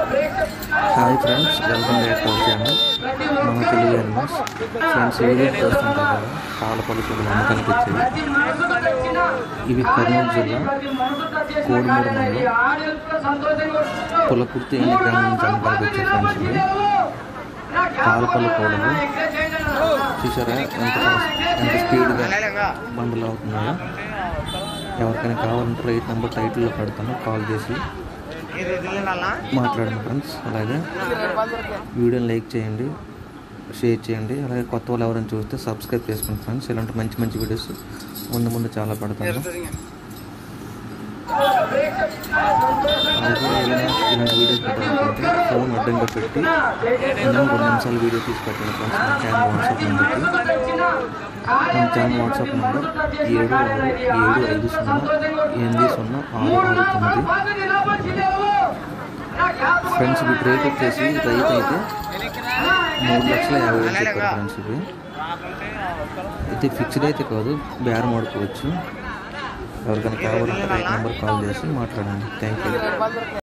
hi friends welcome back to our channel మన Telugu animals friends video చూస్తుంటారు కదా పాల పలుకులు అమ్మకానికి వచ్చేవి ఇవి కర్నూలు జిల్లా కోడిమూడు మండలం పులకుర్తి అనే గ్రామం నుంచి అమ్మకానికి వచ్చే ఫ్రెండ్స్ ఇవి పాలపల్లి కోడలు చూసారా ఎంత ఎంత స్పీడ్గా బండలు అవుతున్నాయో ఎవరికైనా కావాలంటే రైట్ నెంబర్ టైటిల్లో పెడతాను కాల్ చేసి మాట్లాడండి ఫ్రెండ్స్ అలాగే వీడియోని లైక్ చేయండి షేర్ చేయండి అలాగే కొత్త వాళ్ళు ఎవరైనా చూస్తే సబ్స్క్రైబ్ చేసుకోండి ఫ్రెండ్స్ ఇలాంటి మంచి మంచి వీడియోస్ ముందు ముందు చాలా పెడతాను అలాగే ఏదైనా ఇలాంటి వీడియోస్ పెట్టాలనుకుంటే ఫోన్ అడ్డంగా పెట్టి నేను రెండు నిమిషాలు వీడియో తీసి పెట్టండి ఫ్రెండ్స్ నా ఛానల్ వాట్సాప్ నెంబర్కి మన ఛానల్ వాట్సాప్ నెంబర్ ఏడు ఆరు ఏడు ఐదు సున్నా ఎనిమిది సున్నా ఆరు ఆరు తొమ్మిది ఫ్రెండ్స్ వీటి రేట్ వచ్చేసి రైతు అయితే మూడు లక్షల యాభై వేలు చెప్పారు ఫ్రెండ్స్ ఇవి అయితే ఫిక్స్డ్ అయితే కాదు బేరం ఆడుకోవచ్చు ఎవరికైనా కావాలంటే రైట్ నెంబర్ కాల్ చేసి మాట్లాడండి థ్యాంక్ యూ